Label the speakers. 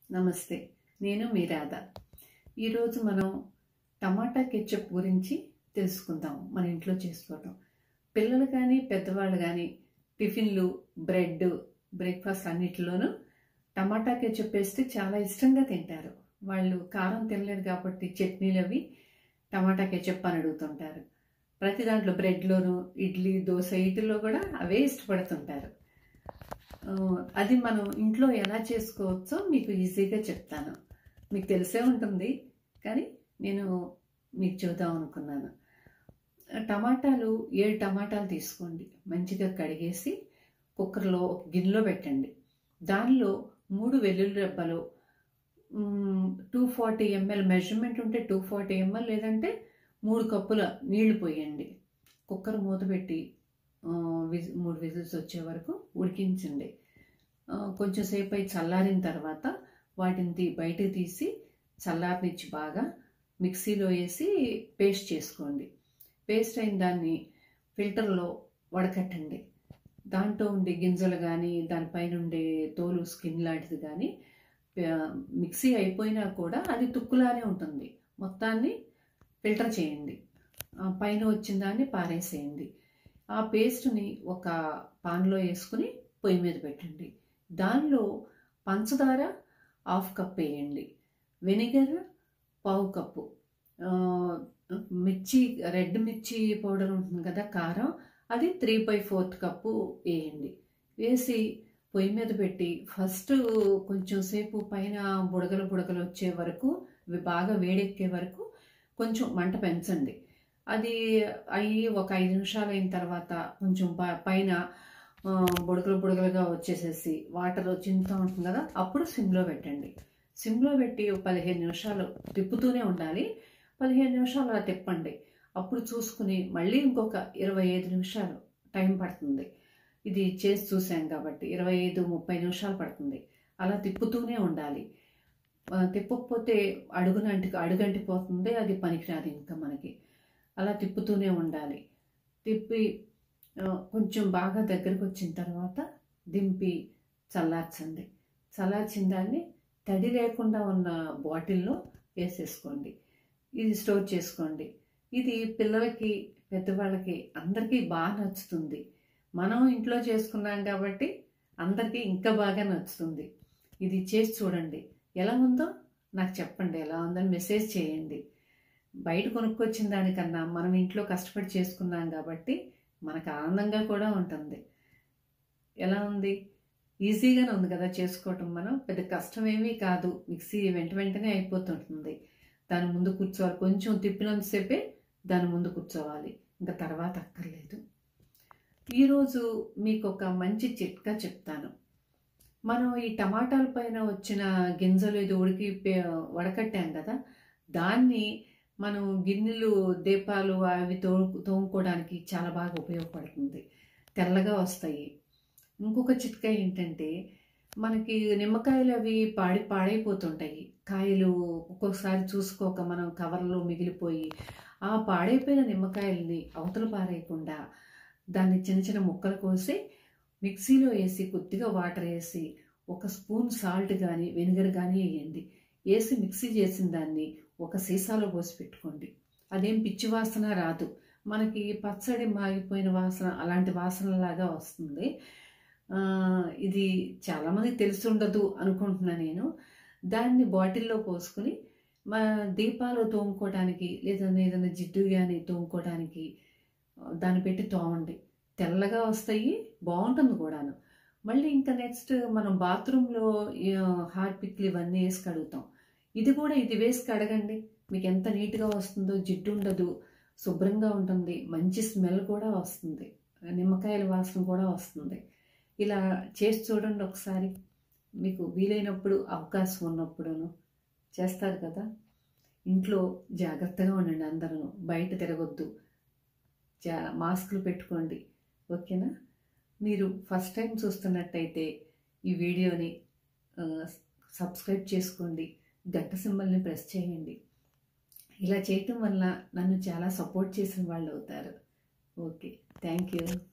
Speaker 1: నమస్తే నేను మీ రాధ ఈరోజు మనం టమాటా కెచప్ గురించి తెలుసుకుందాం మన ఇంట్లో చేసుకోవటం పిల్లలు కానీ పెద్దవాళ్ళు కానీ టిఫిన్లు బ్రెడ్ బ్రేక్ఫాస్ట్ అన్నిటిలోనూ టమాటా కెచప్ వేస్తే చాలా ఇష్టంగా తింటారు వాళ్ళు కారం తినలేరు కాబట్టి చట్నీలు అవి టమాటా కెచప్ అని అడుగుతుంటారు ప్రతి దాంట్లో బ్రెడ్లోను ఇడ్లీ దోశ వీటిల్లో కూడా అవే ఇష్టపడుతుంటారు ఆ, అది మనం ఇంట్లో ఎలా చేసుకోవచ్చో మీకు ఈజీగా చెప్తాను మీకు తెలిసే ఉంటుంది కానీ నేను మీకు చూద్దాం అనుకున్నాను టమాటాలు ఏడు టమాటాలు తీసుకోండి మంచిగా కడిగేసి కుక్కర్లో ఒక గిన్నెలో పెట్టండి దానిలో మూడు వెల్లుల్లి రెబ్బలు టూ ఫార్టీ ఎంఎల్ మెజర్మెంట్ ఉంటే టూ ఫార్టీ ఎంఎల్ లేదంటే మూడు కప్పుల నీళ్లు పోయండి కుక్కర్ మూత పెట్టి ఆ, విజ్- మూడు విజిల్స్ వచ్చే వరకు ఉడికించండి ఆ, కొంచెం సేపు అయి చల్లారిన తర్వాత వాటిని తీ బయటకు తీసి చల్లారనిచ్చి బాగా మిక్సీలో వేసి పేస్ట్ చేసుకోండి పేస్ట్ అయిన దాన్ని ఫిల్టర్లో వడకట్టండి దాంట్లో ఉండే గింజలు కానీ దానిపైన ఉండే తోలు స్కిన్ లాంటిది కానీ ప- మిక్సీ అయిపోయినా కూడా అది తుక్కులానే ఉంటుంది మొత్తాన్ని ఫిల్టర్ చేయండి ఆ పైన వచ్చిన దాన్ని పారేసేయండి ఆ పేస్ట్ని ఒక పాన్లో వేసుకుని పొయ్యి మీద పెట్టండి దానిలో పంచదార హాఫ్ కప్ వేయండి వెనిగర్ పావు కప్పు ఆ, మిర్చి రెడ్ మిర్చి పౌడర్ ఉంటుంది కదా కారం అది త్రీ బై ఫోర్త్ కప్పు వేయండి వేసి పొయ్యి మీద పెట్టి ఫస్ట్ కొంచెం సేపు పైన బుడగలు బుడగలు వచ్చే వరకు ఇవి బాగా వేడెక్కే వరకు కొంచెం మంట పెంచండి అది అయ్యి ఒక ఐదు నిమిషాలు అయిన తర్వాత కొంచెం ప- పైన ఆ, బుడగలు బుడగలుగా వచ్చేసేసి వాటర్ చింతా ఉంటుంది కదా అప్పుడు సిమ్లో పెట్టండి సిమ్లో పెట్టి ఒక పదిహేను నిమిషాలు తిప్పుతూనే ఉండాలి పదిహేను నిమిషాలు అలా తిప్పండి అప్పుడు చూసుకుని మళ్ళీ ఇంకొక ఇరవై ఐదు నిమిషాలు టైం పడుతుంది ఇది చేసి చూసాం కాబట్టి ఇరవై ఐదు ముప్పై నిమిషాలు పడుతుంది అలా తిప్పుతూనే ఉండాలి ఆ, తిప్పకపోతే అడుగునంటి అడుగంటిపోతుంది అది పనికిరాదు ఇంకా మనకి అలా తిప్పుతూనే ఉండాలి తిప్పి ఆ, కొంచెం బాగా దగ్గరకు వచ్చిన తర్వాత దింపి చల్లార్చండి చల్లార్చిన దాన్ని తడి లేకుండా ఉన్న బాటిల్లో వేసేసుకోండి ఇది స్టోర్ చేసుకోండి ఇది పిల్లలకి పెద్దవాళ్ళకి అందరికీ బాగా నచ్చుతుంది మనం ఇంట్లో చేసుకున్నాం కాబట్టి అందరికీ ఇంకా బాగా నచ్చుతుంది ఇది చేసి చూడండి ఎలా ఉందో నాకు చెప్పండి ఎలా ఉందని మెసేజ్ చేయండి బయట కొనుక్కొచ్చిన దానికన్నా మనం ఇంట్లో కష్టపడి చేసుకున్నాం కాబట్టి మనకు ఆనందంగా కూడా ఉంటుంది ఎలా ఉంది ఈజీగానే ఉంది కదా చేసుకోవటం మనం పెద్ద కష్టమేమీ కాదు మిక్సీ వెంట వెంటనే అయిపోతుంటుంది దాని ముందు కూర్చోవాలి కొంచెం తిప్పినంతసేపే దాని ముందు కూర్చోవాలి ఇంకా తర్వాత అక్కర్లేదు ఈరోజు మీకు ఒక మంచి చిట్కా చెప్తాను మనం ఈ టమాటాల పైన వచ్చిన గింజలు ఇది ఉడికి పే- వడకట్టాం కదా దాన్ని మనం గిన్నెలు దీపాలు అవి తో తోముకోవడానికి చాలా బాగా ఉపయోగపడుతుంది తెల్లగా వస్తాయి ఇంకొక చిట్కా ఏంటంటే మనకి నిమ్మకాయలు అవి పాడి పాడైపోతుంటాయి కాయలు ఒక్కొక్కసారి చూసుకోక మనం కవర్లో మిగిలిపోయి ఆ పాడైపోయిన నిమ్మకాయల్ని అవతల పారేయకుండా దాన్ని చిన్న చిన్న ముక్కలు కోసి మిక్సీలో వేసి కొద్దిగా వాటర్ వేసి ఒక స్పూన్ సాల్ట్ కానీ వెనిగర్ కానీ వేయండి వేసి మిక్సీ చేసిన దాన్ని ఒక సీసాలో పోసి పెట్టుకోండి అదేం పిచ్చి వాసన రాదు మనకి పచ్చడి మాగిపోయిన వాసన అలాంటి వాసనలాగా వస్తుంది ఆ, ఇది చాలామందికి తెలిసి ఉండదు అనుకుంటున్నా నేను దాన్ని బాటిల్లో పోసుకుని మా దీపాలు తోముకోవడానికి లేదా ఏదైనా జిడ్డు కానీ తోముకోవడానికి ఆ, దాన్ని పెట్టి తోమండి తెల్లగా వస్తాయి బాగుంటుంది కూడాను మళ్ళీ ఇంకా నెక్స్ట్ మనం బాత్రూంలో హార్పిక్లు ఇవన్నీ వేసి కడుగుతాం ఇది కూడా ఇది వేసి కడగండి మీకు ఎంత నీట్గా వస్తుందో జిడ్డు ఉండదు శుభ్రంగా ఉంటుంది మంచి స్మెల్ కూడా వస్తుంది నిమ్మకాయల వాసన కూడా వస్తుంది ఇలా చేసి చూడండి ఒకసారి మీకు వీలైనప్పుడు అవకాశం ఉన్నప్పుడును చేస్తారు కదా ఇంట్లో జాగ్రత్తగా ఉండండి అందరూ బయట తిరగొద్దు జా మాస్కులు పెట్టుకోండి ఓకేనా మీరు ఫస్ట్ టైం చూస్తున్నట్టయితే ఈ వీడియోని ఆ, సబ్స్క్రైబ్ చేసుకోండి గంట సింబల్ని ప్రెస్ చేయండి ఇలా చేయటం వల్ల నన్ను చాలా సపోర్ట్ చేసిన వాళ్ళు అవుతారు ఓకే థ్యాంక్ యూ